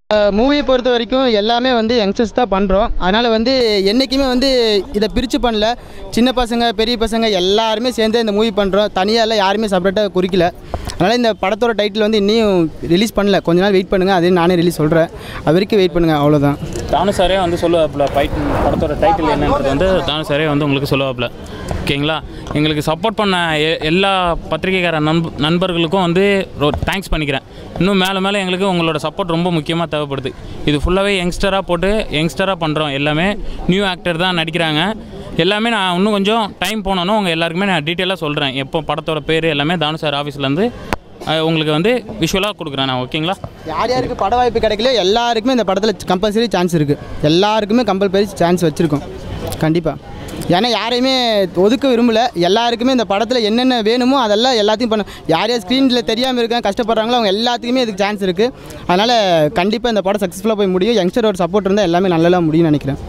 மூவியை பொறுத்த வரைக்கும் எல்லாமே வந்து யங்ஸ்டர்ஸ் தான் பண்ணுறோம் அதனால் வந்து என்றைக்குமே வந்து இதை பிரித்து பண்ணல சின்ன பசங்க பெரிய பசங்க எல்லாருமே சேர்ந்து இந்த மூவி பண்ணுறோம் தனியாக இல்லை யாருமே செப்பரேட்டாக குறிக்கல அதனால் இந்த படத்தோட டைட்டில் வந்து இன்னும் ரிலீஸ் பண்ணல கொஞ்ச நாள் வெயிட் பண்ணுங்கள் அதே நானே ரிலீஸ் சொல்கிறேன் அது வரைக்கும் வெயிட் பண்ணுங்கள் அவ்வளோதான் தானு சாரே வந்து சொல்லுவாப்புல ஃபைட் படத்தோட டைட்டில் என்னன்றது வந்து தானு சாரே வந்து உங்களுக்கு சொல்லுவாப்புல ஓகேங்களா எங்களுக்கு சப்போர்ட் பண்ண எ- எல்லா பத்திரிகைக்கார நண்ப நண்பர்களுக்கும் வந்து தேங்க்ஸ் பண்ணிக்கிறேன் இன்னும் மேலே மேலே எங்களுக்கு உங்களோட சப்போர்ட் ரொம்ப முக்கியமாக தேவைப்படுது இது ஃபுல்லாகவே யங்ஸ்டராக போட்டு யங்ஸ்டராக பண்ணுறோம் எல்லாமே நியூ ஆக்டர் தான் நடிக்கிறாங்க எல்லாமே நான் இன்னும் கொஞ்சம் டைம் போனோன்னு உங்கள் எல்லாருக்குமே நான் டீட்டெயிலாக சொல்கிறேன் எப்போ படத்தோட பேர் எல்லாமே தானு சார் ஆஃபீஸ்லேருந்து உங்களுக்கு வந்து விஷுவலாக கொடுக்குறேன் நான் ஓகேங்களா யார் யாருக்கு பட வாய்ப்பு கிடைக்கலையோ எல்லாருக்குமே இந்த படத்தில் கம்பல்சரி சான்ஸ் இருக்குது எல்லாருக்குமே கம்பல்சரி சான்ஸ் வச்சுருக்கோம் கண்டிப்பாக ஏன்னா யாரையுமே ஒதுக்க விரும்பல எல்லாருக்குமே இந்த படத்தில் என்னென்ன வேணுமோ அதெல்லாம் எல்லாத்தையும் பண்ண யார் யார் ஸ்க்ரீனில் தெரியாமல் இருக்காங்க கஷ்டப்படுறாங்களோ அவங்க எல்லாத்துக்குமே இதுக்கு சான்ஸ் இருக்குது அதனால் கண்டிப்பாக இந்த படம் சக்ஸஸ்ஃபுல்லாக போய் முடியும் யங்ஸ்டரோட சப்போர்ட் இருந்தால் எல்லாமே நல்லா முடியும்னு நினைக்கிறேன்